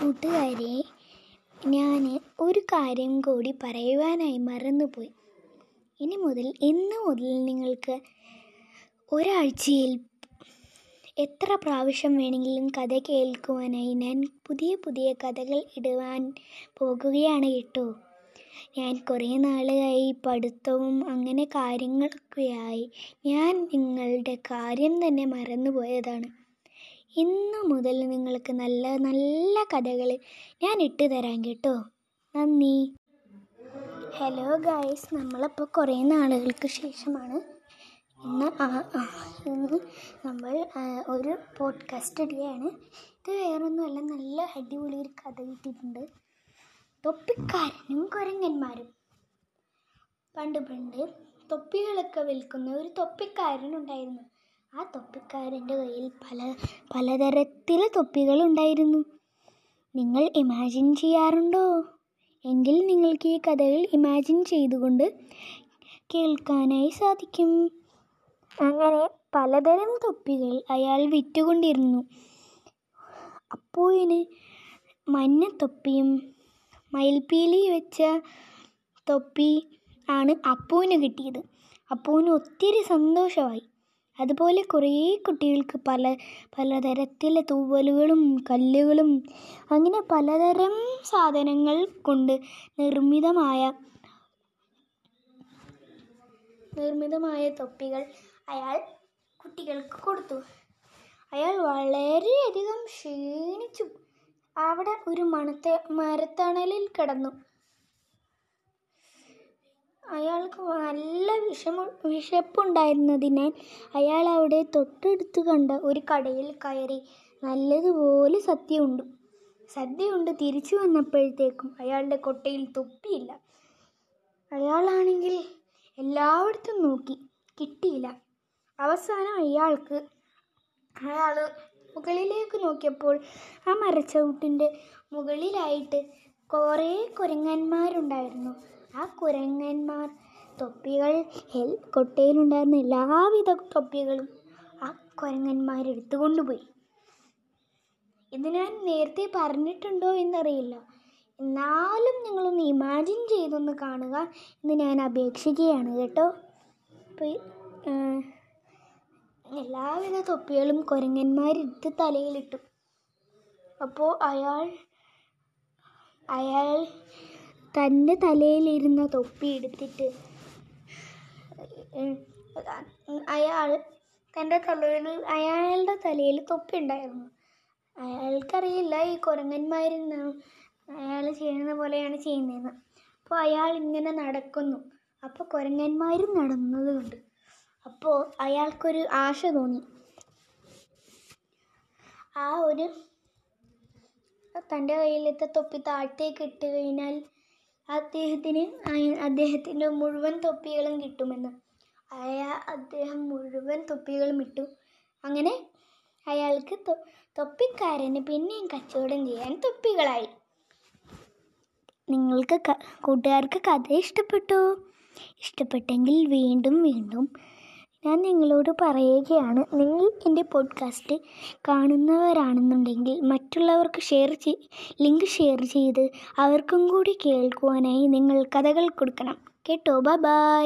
കൂട്ടുകാരെ ഞാൻ ഒരു കാര്യം കൂടി പറയുവാനായി മറന്നുപോയി ഇനി മുതൽ ഇന്ന് മുതൽ നിങ്ങൾക്ക് ഒരാഴ്ചയിൽ എത്ര പ്രാവശ്യം വേണമെങ്കിലും കഥ കേൾക്കുവാനായി ഞാൻ പുതിയ പുതിയ കഥകൾ ഇടുവാൻ പോകുകയാണ് കേട്ടോ ഞാൻ കുറേ നാളായി പഠിത്തവും അങ്ങനെ കാര്യങ്ങളൊക്കെയായി ഞാൻ നിങ്ങളുടെ കാര്യം തന്നെ മറന്നുപോയതാണ് ഇന്നു മുതൽ നിങ്ങൾക്ക് നല്ല നല്ല കഥകൾ ഞാൻ ഇട്ട് തരാം കേട്ടോ നന്ദി ഹലോ ഗായ്സ് നമ്മളപ്പോൾ കുറേ നാളുകൾക്ക് ശേഷമാണ് ഇന്ന് ആ ആ, ഇന്ന് നമ്മൾ ആ, ഒരു പോഡ്കാസ്റ്റ് ഇടുകയാണ് ഇത് വേറൊന്നുമല്ല നല്ല അടിപൊളി ഒരു കഥ കിട്ടിയിട്ടുണ്ട് തൊപ്പിക്കാരനും കുരങ്ങന്മാരും പണ്ട് പണ്ട് തൊപ്പികളൊക്കെ വിൽക്കുന്ന ഒരു തൊപ്പിക്കാരനുണ്ടായിരുന്നു ആ തൊപ്പിക്കാരൻ്റെ കയ്യിൽ പല പലതരത്തിലെ തൊപ്പികളുണ്ടായിരുന്നു നിങ്ങൾ ഇമാജിൻ ചെയ്യാറുണ്ടോ എങ്കിൽ നിങ്ങൾക്ക് ഈ കഥകൾ ഇമാജിൻ ചെയ്തുകൊണ്ട് കേൾക്കാനായി സാധിക്കും അങ്ങനെ പലതരം തൊപ്പികൾ അയാൾ വിറ്റുകൊണ്ടിരുന്നു അപ്പോയിന് മഞ്ഞത്തൊപ്പിയും മയിൽപ്പീലി വെച്ച തൊപ്പി ആണ് അപ്പുവിന് കിട്ടിയത് അപ്പുവിന് ഒത്തിരി സന്തോഷമായി അതുപോലെ കുറേ കുട്ടികൾക്ക് പല പലതരത്തിലെ തൂവലുകളും കല്ലുകളും അങ്ങനെ പലതരം സാധനങ്ങൾ കൊണ്ട് നിർമ്മിതമായ നിർമ്മിതമായ തൊപ്പികൾ അയാൾ കുട്ടികൾക്ക് കൊടുത്തു അയാൾ വളരെയധികം ക്ഷീണിച്ചു അവിടെ ഒരു മണത്തെ മരത്തണലിൽ കിടന്നു അയാൾക്ക് നല്ല വിഷമ വിശപ്പുണ്ടായിരുന്നതിനാൽ അയാൾ അവിടെ തൊട്ടടുത്ത് കണ്ട ഒരു കടയിൽ കയറി നല്ലതുപോലെ സദ്യ ഉണ്ടു സദ്യ ഉണ്ട് തിരിച്ചു വന്നപ്പോഴത്തേക്കും അയാളുടെ കൊട്ടയിൽ തൊപ്പിയില്ല അയാളാണെങ്കിൽ എല്ലായിടത്തും നോക്കി കിട്ടിയില്ല അവസാനം അയാൾക്ക് അയാൾ മുകളിലേക്ക് നോക്കിയപ്പോൾ ആ മരച്ചവിട്ടിൻ്റെ മുകളിലായിട്ട് കുറേ കുരങ്ങന്മാരുണ്ടായിരുന്നു ആ കുരങ്ങന്മാർ തൊപ്പികൾ എൽ- കൊട്ടയിലുണ്ടായിരുന്ന എല്ലാവിധ തൊപ്പികളും ആ കുരങ്ങന്മാർ എടുത്തുകൊണ്ടുപോയി ഇത് ഞാൻ നേരത്തെ പറഞ്ഞിട്ടുണ്ടോ എന്നറിയില്ല എന്നാലും നിങ്ങളൊന്ന് ഇമാജിൻ ചെയ്തൊന്ന് കാണുക എന്ന് ഞാൻ അപേക്ഷിക്കുകയാണ് കേട്ടോ അപ്പോൾ ഈ, ആ, എല്ലാവിധ തൊപ്പികളും കുരങ്ങന്മാരെടുത്ത് തലയിലിട്ടു അപ്പോൾ അയാൾ അയാൾ തൻ്റെ തലയിലിരുന്ന തൊപ്പി എടുത്തിട്ട് ഏഹ്, അയാൾ തൻ്റെ തലയിൽ അയാളുടെ തലയിൽ തൊപ്പി ഉണ്ടായിരുന്നു അയാൾക്കറിയില്ല ഈ കുരങ്ങന്മാരിന്ന് അയാൾ ചെയ്യുന്ന പോലെയാണ് ചെയ്യുന്നതെന്ന് അപ്പോൾ അയാൾ ഇങ്ങനെ നടക്കുന്നു അപ്പോൾ കുരങ്ങന്മാരും നടന്നത് കണ്ടു അപ്പോൾ അയാൾക്കൊരു ആശ തോന്നി ആ ഒരു തൻ്റെ കയ്യിലത്തെ തൊപ്പി താഴത്തേക്ക് ഇട്ട് കഴിഞ്ഞാൽ അദ്ദേഹത്തിന് അയ- അദ്ദേഹത്തിൻ്റെ മുഴുവൻ തൊപ്പികളും കിട്ടുമെന്ന് അയാ അദ്ദേഹം മുഴുവൻ തൊപ്പികളും ഇട്ടു അങ്ങനെ അയാൾക്ക് തൊ തൊപ്പിക്കാരന് പിന്നെയും കച്ചവടം ചെയ്യാൻ തൊപ്പികളായി നിങ്ങൾക്ക് ക- കൂട്ടുകാർക്ക് കഥ ഇഷ്ടപ്പെട്ടോ ഇഷ്ടപ്പെട്ടെങ്കിൽ വീണ്ടും വീണ്ടും ഞാൻ നിങ്ങളോട് പറയുകയാണ് നിങ്ങൾ എൻ്റെ പോഡ്കാസ്റ്റ് കാണുന്നവരാണെന്നുണ്ടെങ്കിൽ മറ്റുള്ളവർക്ക് ഷെയർ ചെയ് ലിങ്ക് ഷെയർ ചെയ്ത് അവർക്കും കൂടി കേൾക്കുവാനായി നിങ്ങൾ കഥകൾ കൊടുക്കണം കേട്ടോ ബൈ ബൈ